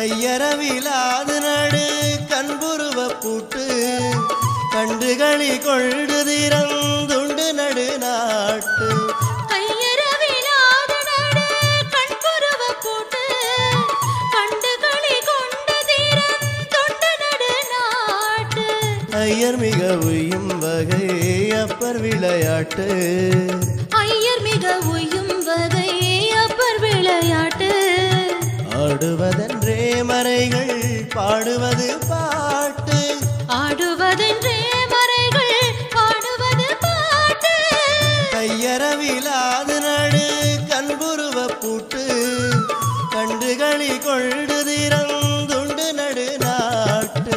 கையறவிலாது நடு கண்புருவ பூட்டு கண்டுகளி கொண்டு திறந்துண்டு நடு நாட்டு கையறவிலாத நடு கண்புருவ போட்டு கண்டுகளி கொண்டு தீரன் தொண்டு நடு நாட்டு ஐயர் மிக உயும் வகை அப்பர் விளையாட்டு ஐயர் மிக உயும் வகை அப்பர் விளையாட்டு ஆடுவதென்றே மறைகள் பாடுவது பாட்டு ஆடுவதென்றே மறைகள் பாடுவது பாட்டு கையறவிலாது நடு கண்புருவ பூட்டு கண்டுகளி கொண்டு திறந்துண்டு நடு நாட்டு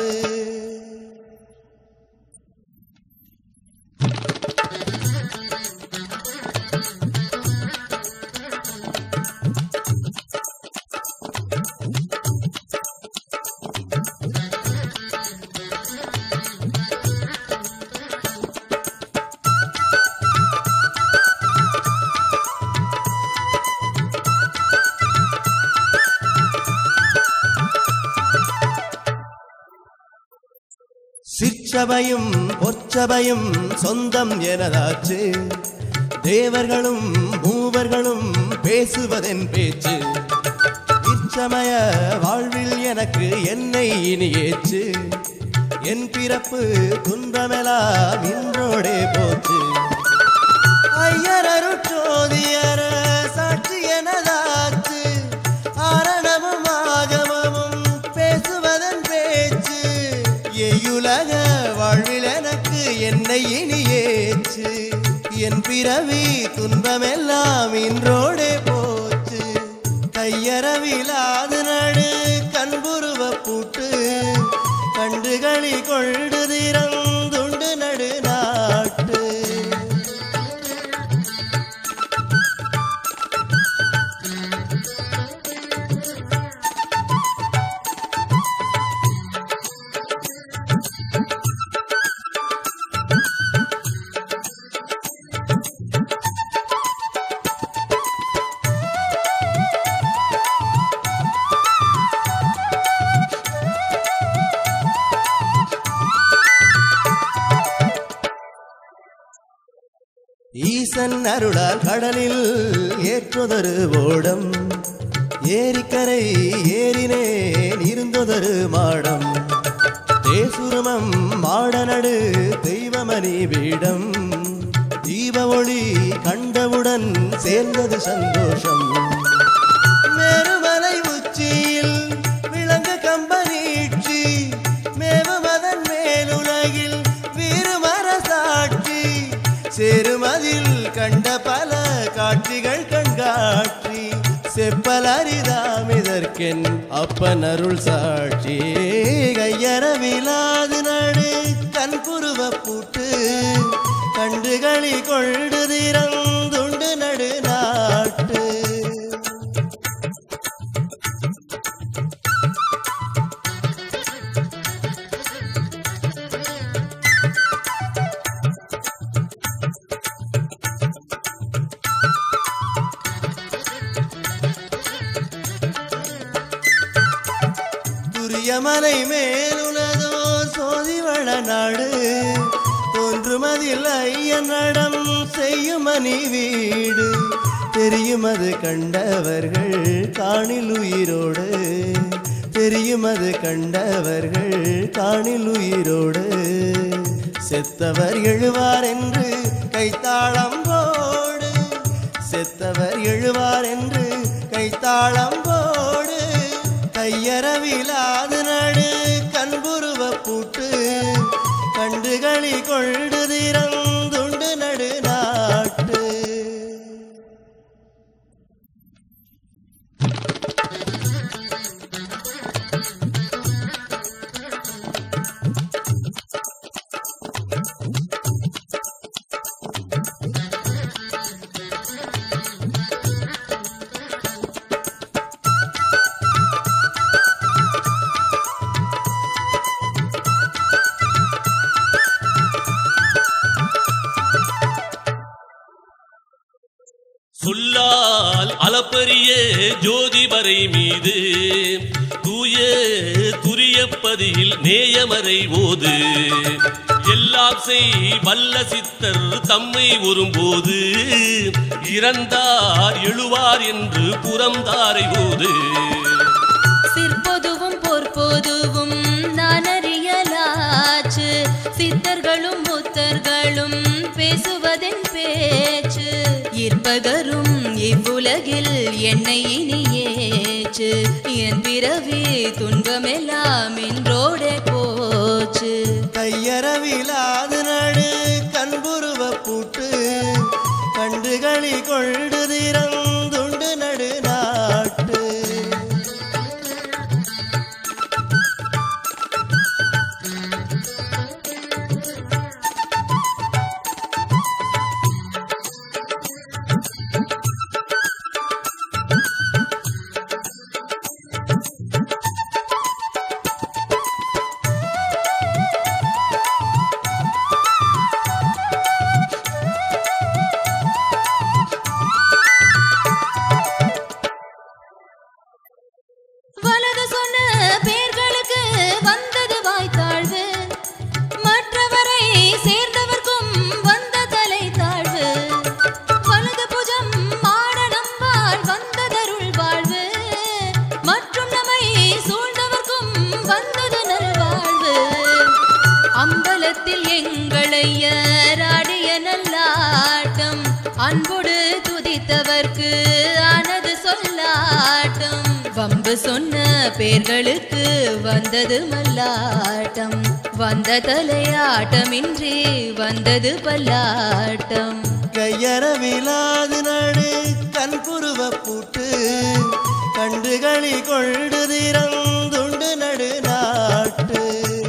சிற்சபையும் பொற்சபையும் சொந்தம் எனதாச்சு தேவர்களும் மூவர்களும் பேசுவதென் பேச்சு இச்சமய வாழ்வில் எனக்கு என்னை இனி ஏச்சு என் பிறப்பு துன்பமெல்லாம் இன்றோடே போச்சு ஐயர் அருட்சோதியர சாட்சி எனதாச்சு ஆரணமும் ஆகமமும் பேசுவதன் பேச்சு எயுலக வாழ்வில் எனக்கு என்னை இனி ஏச்சு என் பிறவி துன்பமெல்லாம் இன்றோடே போச்சு கையறவிலாது நடு கண்புருவ பூட்டு கண்டுகளி கொண்டு திறந்துண்டு நடு நாட்டு ஈசன் அருளால் கடலில் ஏற்றுதொரு ஓடம் ஏரிக்கரை ஏறினேன் இருந்ததொரு மாடம் தேசுருமம் மாடநடு தெய்வமணி வீடம் தீப ஒளி கண்டவுடன் சேர்ந்தது சந்தோஷம் மேருமலை உச்சியில் விளங்க கம்பனீட்சி மேவுமதன் மேலுலகில் வீறுமர சாட்சி சேருமதில் கண்ட பல காட்சிகள் கண்காட்சி செப்பல் அரிதாம் இதற்கென் அப்பன் அருள் சாட்சி கையறவிலாது நடு கண்புருவ பூட்டு கண்டுகளி கொண்டு திறந்துண்டு நடு நாட்டு துரியமலை மேலுலதோ சோதிவள நாடு தோன்றுமதில் ஐயன் நடம் செய்யுமணி வீடு தெரியும் அது கண்டவர்கள் காணில் உயிரோடு தெரியும் அது கண்டவர்கள் காணில் உயிரோடு செத்தவர் எழுவார் என்று கைத்தாளம் போடு செத்தவர் எழுவார் என்று கைத்தாளம் போடு கையறவிலாது நடு கண்புருவ பூட்டு கண்டுகளி கொண்டு திறந்துண்டு நடு நாட்டு சொல்லால் அளப்பரிய ஜோதிபரை மீது தூய தூய துரியப்பதியில் நேயமறை ஓது எல்லாம் செய் வல்ல சித்தர் தம்மை ஒரும்போது இறந்தார் எழுவார் என்று புறம்தாரை ஓது சிற்பொதுவும் பொற்பொதுவும் நான் அறியலாச்சு சித்தர்களும் முத்தர்களும் பேசுவதென் பேச்சு இருப்பகரும் இவ்வுலகில் என்னை இனியேச்சு என் பிறவி துன்பமெல்லாம் இன்றோடே போச்சு கையறவிலாது நடு கண்புருவ பூட்டு கண்டுகளி கொண்டு திறந்துண்டு நடு நாட்டு வலது சொன்ன பேர்களுக்கு வந்தது வாய்த்தாழ்வு மற்றவரை சேர்ந்தவர்க்கும் வந்த தலை தாழ்வு வலது புஜம் மாட நம்பால் வந்ததருள் வாழ்வு மற்றும் நம்மை சூழ்ந்தவர்க்கும் வந்தது நல்வாழ்வு அம்பலத்தில் எங்களையராடிய நல்லாட்டம் அன்போடு துதித்தவர்க்கு ஆனது சொல்லாட்டம் வம்பு சொன்ன பேர்களுக்கு வந்தது மல்லாட்டம் வந்த தலையாட்டமின்றி வந்தது பல்லாட்டம் கையறவிலாது நடு கண்புருவ பூட்டு கண்டுகளி கொண்டு திறந்துண்டு நடு நாட்டு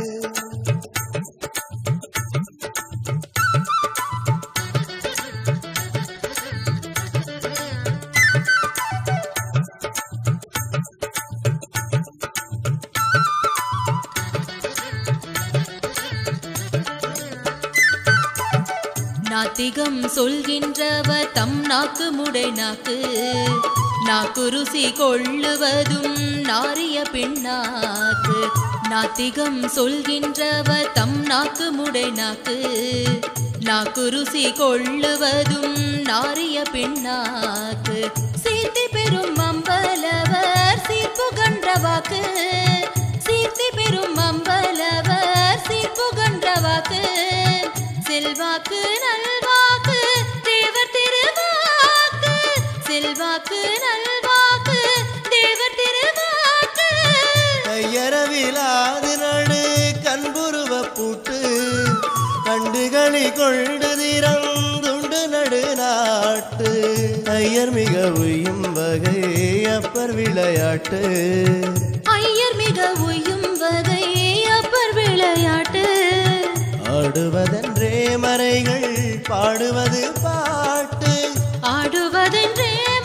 நாத்திகம் சொல்கின்றவ தம் நாக்கு முடை நாக்கு நாக்கு ருசி கொள்ளுவதும் நாரிய பின்னாக்கு நாத்திகம் சொல்கின்றவ தம் நாக்கு முடை நாக்கு நாக்கு ருசி கொள்ளுவதும் நாரிய பின்னாக்கு சீர்த்தி பெறும் அம்பலவர் சீர்ப்புகன்ற வாக்கு சீர்த்தி பெறும் அம்பலவர் சீர்ப்புகன்ற வாக்கு செல்வாக்கு நல்வாக்கு தேவர் திருவாக்கு செல்வாக்கு நல்வாக்கு தேவர் திருவாக்கு கையறவிலாது நடு கண்புருவ பூட்டு கண்டுகளி கொண்டு திறந்துண்டு நடு நாட்டு ஐயர் மிக உயும் வகை அப்பர் விளையாட்டு ஐயர் மிக உயும் வகை அப்பர் விளையாட்டு ஆடுவதென்றே மறைகள் பாடுவது பாட்டு ஆடுவதென்றே